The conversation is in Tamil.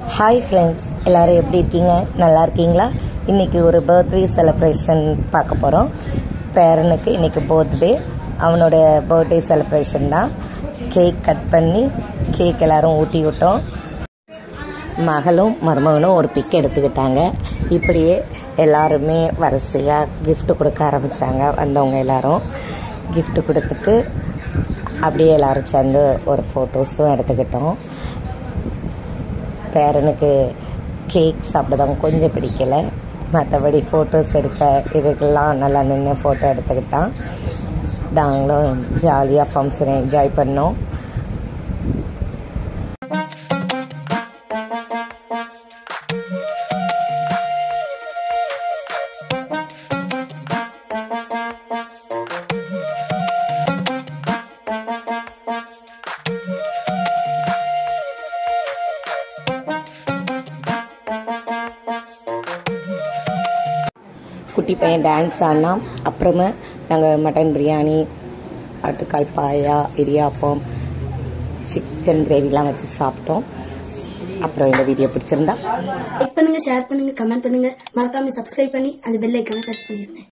ஹாய் ஃப்ரெண்ட்ஸ் எல்லாரும் எப்படி இருக்கீங்க நல்லா இருக்கீங்களா இன்னைக்கு ஒரு பர்த்டே செலிப்ரேஷன் பார்க்க போகிறோம் பேரனுக்கு இன்னைக்கு பர்த்டே அவனோட பர்த்டே செலிப்ரேஷன் தான் கேக் கட் பண்ணி கேக் எல்லாரும் ஊட்டி விட்டோம் மகளும் மருமகனும் ஒரு பிக் எடுத்துக்கிட்டாங்க இப்படியே எல்லாருமே வரிசையாக gift கொடுக்க ஆரம்பித்தாங்க வந்தவங்க எல்லாரும் gift கொடுத்துட்டு அப்படியே எல்லாரும் சேர்ந்து ஒரு ஃபோட்டோஸும் எடுத்துக்கிட்டோம் பேரனுக்கு கேக் சாப்பிடதான் கொஞ்சம் பிடிக்கல மற்றபடி ஃபோட்டோஸ் எடுக்க இதுக்கெல்லாம் நல்லா நின்று ஃபோட்டோ எடுத்துக்கிட்டான் நாங்களும் ஜாலியாக ஃபங்க்ஷனை என்ஜாய் பண்ணோம் குட்டி பையன் டான்ஸ் ஆடினா அப்புறமா நாங்கள் மட்டன் பிரியாணி ஆட்டுக்கால் பாயா இடியாப்பம் சிக்கன் கிரேவிலாம் வச்சு சாப்பிட்டோம் அப்புறம் இந்த வீடியோ பிடிச்சிருந்தா லைக் பண்ணுங்க ஷேர் பண்ணுங்க கமெண்ட் பண்ணுங்க மறக்காம சப்ஸ்கிரைப் பண்ணி அந்த பெல் ஐக்கான டச் பண்ணிருங்க